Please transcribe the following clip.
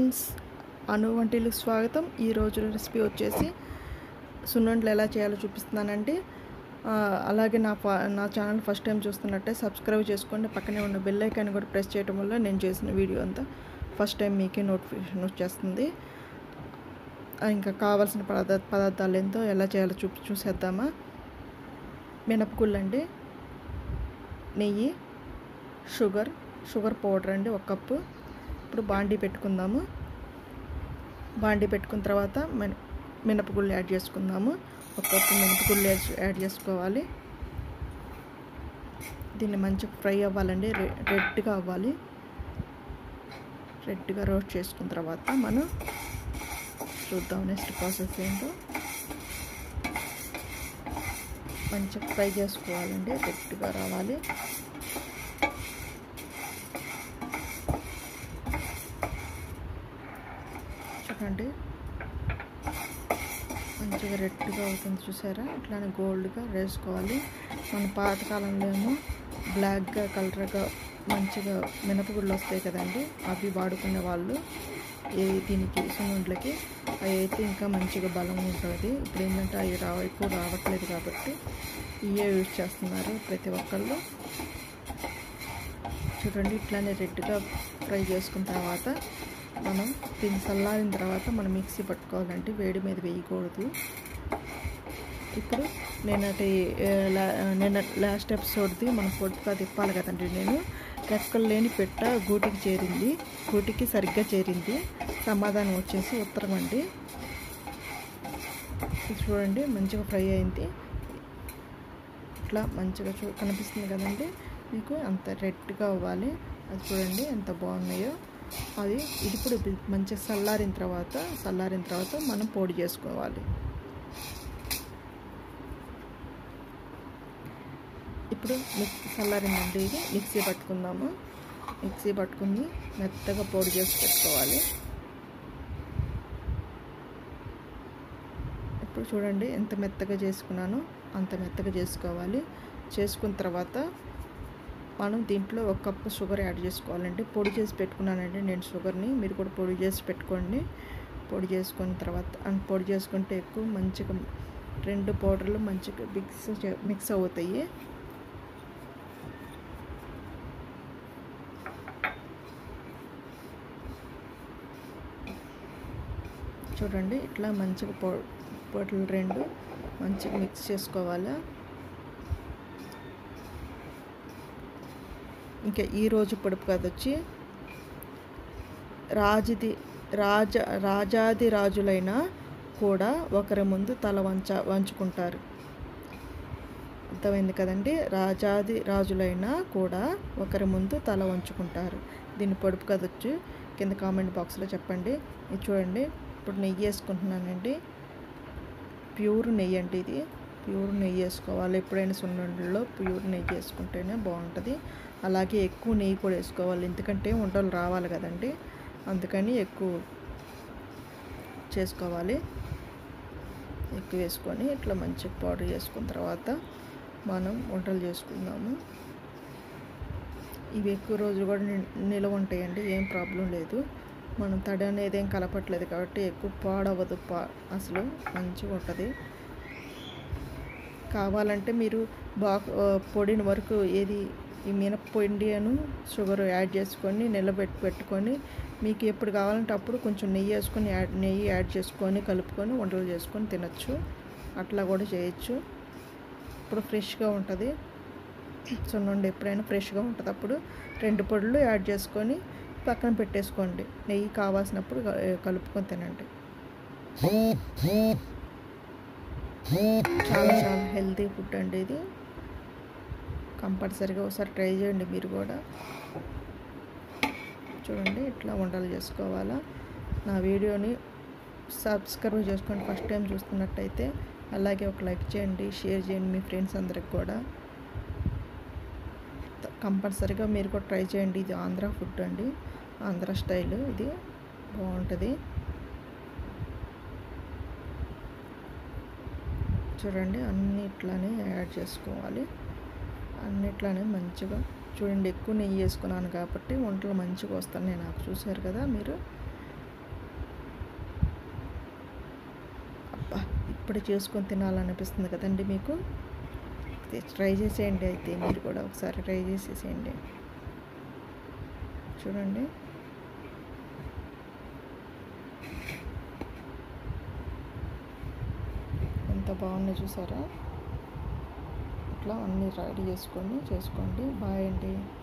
friends అను వంటిలకు స్వాగతం ఈ రోజు రెసిపీ వచ్చేసి సున్నుండలు ఎలా చేయాలో చూపిస్తున్నానండి ఆ, అలాగే నా ఫా నా ఛానల్ ఫస్ట్ టైం చూస్తున్నట్టే సబ్స్క్రైబ్ చేసుకోండి పక్కనే ఉన్న బెల్ ఐకాన్ కూడా ప్రెస్ చేయడం వల్ల నేను చేసిన వీడియో అంతా ఫస్ట్ టైం మీకే నోటిఫికేషన్ వచ్చేస్తుంది ఆ, ఇంకా కావాల్సిన పదార్థ పదార్థాలు ఏంటో ఎలా చేయాలో చూ చూసేద్దామా మినపగుళ్ళు అండి నెయ్యి షుగర్ షుగర్ పౌడర్ అండి ఒక కప్పు ఇప్పుడు బాండీ పెట్టుకుందాము బాండీ పెట్టుకున్న తర్వాత మిన మినపగుళ్ళు యాడ్ చేసుకుందాము ఒక కప్పు మినపగుళ్ళు యాడ్ యాడ్ చేసుకోవాలి దీన్ని మంచిగా ఫ్రై అవ్వాలండి రె రెడ్గా అవ్వాలి రెడ్గా రోస్ట్ చేసుకున్న తర్వాత మనం చూద్దాం నెక్స్ట్ ప్రాసెస్ ఏంటో మంచిగా ఫ్రై చేసుకోవాలండి రెడ్గా రావాలి చూడండి మంచిగా రెడ్గా అవుతుంది చూసారా ఇట్లానే గోల్డ్గా వేసుకోవాలి మన పాతకాలంలో ఏమో బ్లాక్గా కలర్గా మంచిగా మినపగుళ్ళు వస్తాయి కదండి అవి వాడుకునే వాళ్ళు ఏ దీనికి సున్నుండ్లకి అవి అయితే ఇంకా మంచిగా బలం ఉంటుంది ఇప్పుడు ఏంటంటే అవి రావ ఎక్కువ రావట్లేదు కాబట్టి ఇవే యూజ్ చేస్తున్నారు ప్రతి ఒక్కళ్ళు చూడండి ఇట్లానే రెడ్గా ఫ్రై చేసుకున్న తర్వాత మనం దీన్ని చల్లారిన తర్వాత మనం మిక్సీ పట్టుకోవాలంటే వేడి మీద వేయకూడదు ఇప్పుడు నేనటి నేను లాస్ట్ ఎపిసోడ్ది మనం పొట్టుగా తిప్పాలి కదండి నేను రెక్కలు లేని పెట్ట గూటికి చేరింది గూటికి సరిగ్గా చేరింది సమాధానం వచ్చేసి ఉత్తరం అండి చూడండి మంచిగా ఫ్రై అయింది ఇట్లా మంచిగా చూ కనిపిస్తుంది కదండి మీకు అంత రెడ్గా అవ్వాలి అది చూడండి ఎంత బాగున్నాయో అది ఇది ఇప్పుడు మంచిగా చల్లారిన తర్వాత చల్లారిన తర్వాత మనం పొడి చేసుకోవాలి ఇప్పుడు మిక్సీ చల్లారిందండి ఇది మిక్సీ పట్టుకుందాము మిక్సీ పట్టుకుని మెత్తగా పొడి చేసి పెట్టుకోవాలి ఇప్పుడు చూడండి ఎంత మెత్తగా చేసుకున్నానో అంత మెత్తగా చేసుకోవాలి చేసుకున్న తర్వాత మనం దీంట్లో ఒక కప్పు షుగర్ యాడ్ చేసుకోవాలండి పొడి చేసి పెట్టుకున్నానండి నేను షుగర్ని మీరు కూడా పొడి చేసి పెట్టుకోండి పొడి చేసుకున్న తర్వాత అండ్ పొడి చేసుకుంటే ఎక్కువ మంచిగా రెండు పౌడర్లు మంచిగా మిక్స్ మిక్స్ అవుతాయి చూడండి ఇట్లా మంచిగా పౌ పౌడర్లు రెండు మంచిగా మిక్స్ చేసుకోవాలి ఇంకా ఈరోజు పొడుపు కథ వచ్చి రాజుది రాజ రాజాది రాజులైన కూడా ఒకరి ముందు తల వంచ వంచుకుంటారు అర్థమైంది కదండి రాజాది రాజులైనా కూడా ఒకరి ముందు తల వంచుకుంటారు దీన్ని పొడుపు కథ వచ్చి కింద కామెంట్ బాక్స్లో చెప్పండి ఇది చూడండి ఇప్పుడు నెయ్యి వేసుకుంటున్నానండి ప్యూర్ నెయ్యి అంటే ఇది ప్యూర్ నెయ్యి వేసుకోవాలి ఎప్పుడైనా సున్నుండలో ప్యూర్ నెయ్యి వేసుకుంటేనే బాగుంటుంది అలాగే ఎక్కువ నెయ్యి కూడా వేసుకోవాలి ఎందుకంటే వంటలు రావాలి కదండి అందుకని ఎక్కువ చేసుకోవాలి ఎక్కువ వేసుకొని ఇట్లా మంచిగా పౌడర్ చేసుకున్న తర్వాత మనం వంటలు చేసుకుందాము ఇవి ఎక్కువ రోజులు కూడా నిల్వ ఉంటాయండి ఏం ప్రాబ్లం లేదు మనం తడి అనేది ఏం కలపట్లేదు కాబట్టి ఎక్కువ పాడవదు పా అసలు మంచిగా ఉంటుంది కావాలంటే మీరు బాగా పొడిన వరకు ఏది ఈ మినప్పొండి అను షుగర్ యాడ్ చేసుకొని నిలబెట్టి పెట్టుకొని మీకు ఎప్పుడు కావాలంటే అప్పుడు కొంచెం నెయ్యి వేసుకొని యాడ్ నెయ్యి యాడ్ చేసుకొని కలుపుకొని వంటలు చేసుకొని తినచ్చు అట్లా కూడా చేయొచ్చు ఇప్పుడు ఫ్రెష్గా ఉంటుంది సున్నుండి ఎప్పుడైనా ఫ్రెష్గా ఉంటుంది అప్పుడు రెండు పొడులు యాడ్ చేసుకొని పక్కన పెట్టేసుకోండి నెయ్యి కావాల్సినప్పుడు కలుపుకొని తినండి చాలా చాలా హెల్తీ ఫుడ్ అండి ఇది కంపల్సరీగా ఒకసారి ట్రై చేయండి మీరు కూడా చూడండి ఇట్లా వంటలు చేసుకోవాలా నా వీడియోని సబ్స్క్రైబ్ చేసుకోండి ఫస్ట్ టైం చూస్తున్నట్టయితే అలాగే ఒక లైక్ చేయండి షేర్ చేయండి మీ ఫ్రెండ్స్ అందరికి కూడా కంపల్సరీగా మీరు కూడా ట్రై చేయండి ఇది ఆంధ్ర ఫుడ్ అండి ఆంధ్ర స్టైల్ ఇది బాగుంటుంది చూడండి అన్ని ఇట్లానే యాడ్ చేసుకోవాలి అన్నిట్లానే మంచిగా చూడండి ఎక్కువ నెయ్యి వేసుకున్నాను కాబట్టి వంటలు మంచిగా వస్తున్నాయి నాకు చూసారు కదా మీరు అప్పుడే చేసుకొని తినాలనిపిస్తుంది కదండి మీకు అయితే ట్రై చేసేయండి అయితే మీరు కూడా ఒకసారి ట్రై చేసేసేయండి చూడండి ఎంత బాగుందో చూసారా ఇట్లా అన్నీ రెడీ చేసుకొని చేసుకోండి బాయ్ అండి